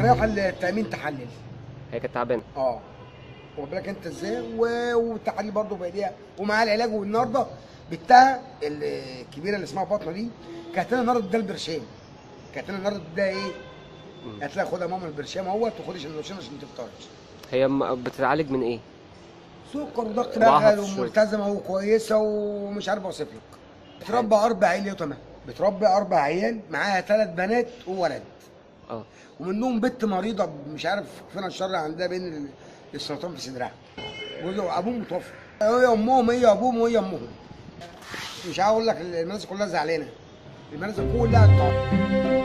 رايحه التامين تحلل هي كانت تعبانه اه واخد بالك انت ازاي و- والتحاليل برضه بايديها ومعاها العلاج والنهارده بنتها الكبيره اللي اسمها فاطمه دي كانت لنا النهارده ده البرشام كانت لنا النهارده ده ايه؟ قالت لها خدها ماما البرشام اهوت وخدي سندوتشين عشان ما تفطرش هي م- بتتعالج من ايه سكر وضغط ضعف بقى شوية. وملتزمه وكويسه ومش عارف اوصف لك بتربى اربع عيال يا تمام بتربي اربع عيال معاها ثلاث بنات وولد اه ومنهم بنت مريضه مش عارف فين الشر عندها بين ال- السرطان في صدرها جوزها ابوه متوفى هي امهم هي ابوهم وهي امهم مش عاوز اقول لك المدرسه كلها زعلانه المدرسه كلها طالعه